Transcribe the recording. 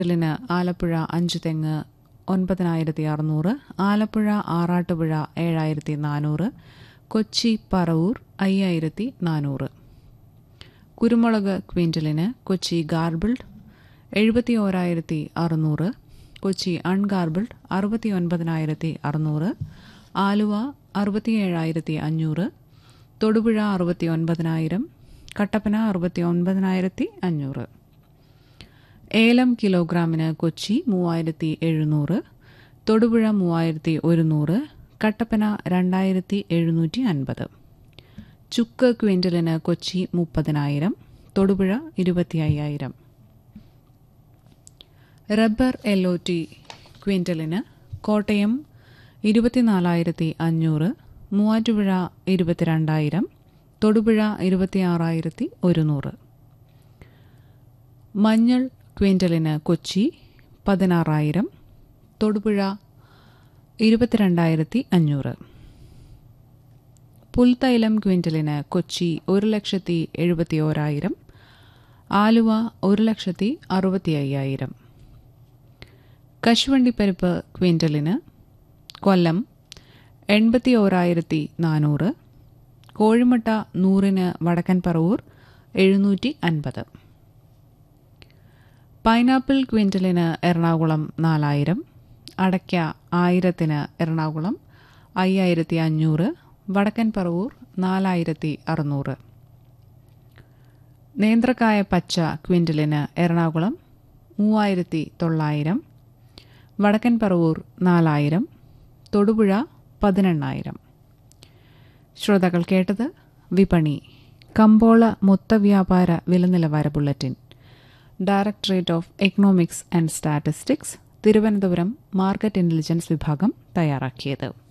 ലിന് ആലപ്പുഴ അഞ്ചു തെങ്ങ് ഒൻപതിനായിരത്തി അറുന്നൂറ് ആലപ്പുഴ ആറാട്ടുപുഴ ഏഴായിരത്തി നാനൂറ് കൊച്ചി പറവൂർ അയ്യായിരത്തി നാനൂറ് കുരുമുളക് ക്വിൻ്റലിന് കൊച്ചി ഗാർബിൾഡ് എഴുപത്തി ഓരായിരത്തി അറുന്നൂറ് കൊച്ചി അൺഗാർബിൾഡ് അറുപത്തി ഒൻപതിനായിരത്തി അറുന്നൂറ് ആലുവ അറുപത്തിയേഴായിരത്തി അഞ്ഞൂറ് തൊടുപുഴ അറുപത്തി ഒൻപതിനായിരം കട്ടപ്പന അറുപത്തി ഒൻപതിനായിരത്തി അഞ്ഞൂറ് ഏലം കിലോഗ്രാമിന് കൊച്ചി മൂവായിരത്തി എഴുന്നൂറ് തൊടുപുഴ മൂവായിരത്തി ഒരുന്നൂറ് കട്ടപ്പന രണ്ടായിരത്തി എഴുന്നൂറ്റി അൻപത് ചുക്ക് ക്വിൻ്റലിന് കൊച്ചി മുപ്പതിനായിരം തൊടുപുഴ ഇരുപത്തി അയ്യായിരം റബ്ബർ എൽ ഒ ടി ക്വിൻ്റലിന് കോട്ടയം ഇരുപത്തിനാലായിരത്തി അഞ്ഞൂറ് മൂവാറ്റുപുഴ ഇരുപത്തിരണ്ടായിരം തൊടുപുഴ ഇരുപത്തിയാറായിരത്തി ഒരുന്നൂറ് മഞ്ഞൾ ക്വിൻ്റലിന് കൊച്ചി പതിനാറായിരം തൊടുപുഴ ഇരുപത്തിരണ്ടായിരത്തി അഞ്ഞൂറ് പുൽത്തൈലം ക്വിൻ്റലിന് കൊച്ചി ഒരു ലക്ഷത്തി എഴുപത്തി ഓരായിരം ആലുവ ഒരു ലക്ഷത്തി അറുപത്തി അയ്യായിരം കശുവണ്ടിപ്പരിപ്പ് ക്വിൻ്റലിന് കൊല്ലം എൺപത്തി ഓരായിരത്തി നാനൂറ് കോഴിമുട്ട നൂറിന് വടക്കൻ പറവൂർ എഴുന്നൂറ്റി അൻപത് പൈനാപ്പിൾ ക്വിൻ്റലിന് എറണാകുളം നാലായിരം അടയ്ക്ക ആയിരത്തിന് എറണാകുളം അയ്യായിരത്തി അഞ്ഞൂറ് വടക്കൻ പറവൂർ നാലായിരത്തി അറുന്നൂറ് നേന്ത്രക്കായ പച്ച ക്വിൻ്റലിന് എറണാകുളം മൂവായിരത്തി തൊള്ളായിരം വടക്കൻ പറവൂർ നാലായിരം തൊടുപുഴ പതിനെണ്ണായിരം ശ്രോതാക്കൾ കേട്ടത് വിപണി കമ്പോള മൊത്തവ്യാപാര വിലനിലവാര bulletin directorate of economics and statistics Thiruvananthapuram market intelligence വിഭാഗം തയ്യാറാക്കിയത്